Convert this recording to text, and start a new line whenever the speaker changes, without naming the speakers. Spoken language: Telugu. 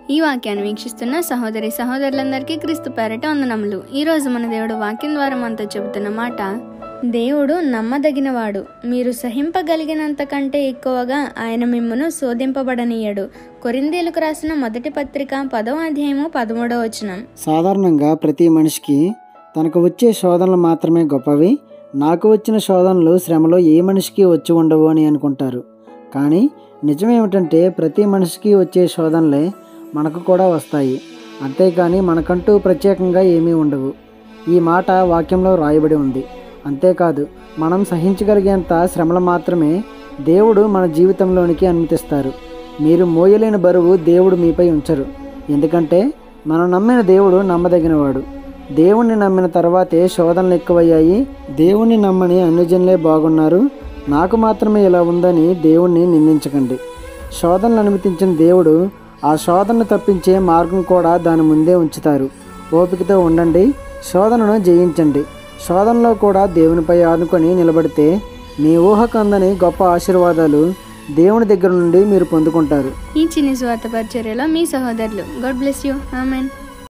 ఈ వాక్యాన్ని వీక్షిస్తున్న సహోదరి సహోదరులందరికీ క్రీస్తు పేరట వందనములు ఈ రోజు మన దేవుడు వాక్యం ద్వారా మనతో చెబుతున్న మాట దేవుడు నమ్మదగినవాడు మీరు సహింపగలిగినంత కంటే ఎక్కువగా ఆయన మిమ్మును శోధింపబడనీయడు కొరిందేలకు రాసిన మొదటి పత్రిక పదవ అధ్యాయము పదమూడవ వచనం
సాధారణంగా ప్రతి మనిషికి తనకు వచ్చే శోధనలు మాత్రమే గొప్పవి నాకు వచ్చిన శోధనలు శ్రమలో ఏ మనిషికి వచ్చి ఉండవు అని అనుకుంటారు కానీ నిజమేమిటంటే ప్రతి మనిషికి వచ్చే శోధనలే మనకు కూడా వస్తాయి అంతేకాని మనకంటూ ప్రత్యేకంగా ఏమీ ఉండవు ఈ మాట వాక్యంలో రాయబడి ఉంది అంతేకాదు మనం సహించగలిగేంత శ్రమలు మాత్రమే దేవుడు మన జీవితంలోనికి అనుమతిస్తారు మీరు మోయలేని బరువు దేవుడు మీపై ఉంచరు ఎందుకంటే మనం నమ్మిన దేవుడు నమ్మదగినవాడు దేవుణ్ణి నమ్మిన తర్వాతే శోధనలు ఎక్కువయ్యాయి దేవుణ్ణి నమ్మని అన్యజనులే బాగున్నారు నాకు మాత్రమే ఇలా ఉందని దేవుణ్ణి నిందించకండి శోధనలు అనుమతించిన దేవుడు ఆ శోధనను తప్పించే మార్గం కూడా దాని ముందే ఉంచుతారు ఓపికతో ఉండండి శోధనను జయించండి శోధనలో కూడా దేవునిపై ఆనుకొని నిలబడితే మీ ఊహకు అందని గొప్ప ఆశీర్వాదాలు దేవుని దగ్గర నుండి మీరు పొందుకుంటారు
ఈ చిన్ని స్వార్థ పరిచర్యలో మీ సహోదరులు గాడ్ బ్లెస్ యూ ఆమెన్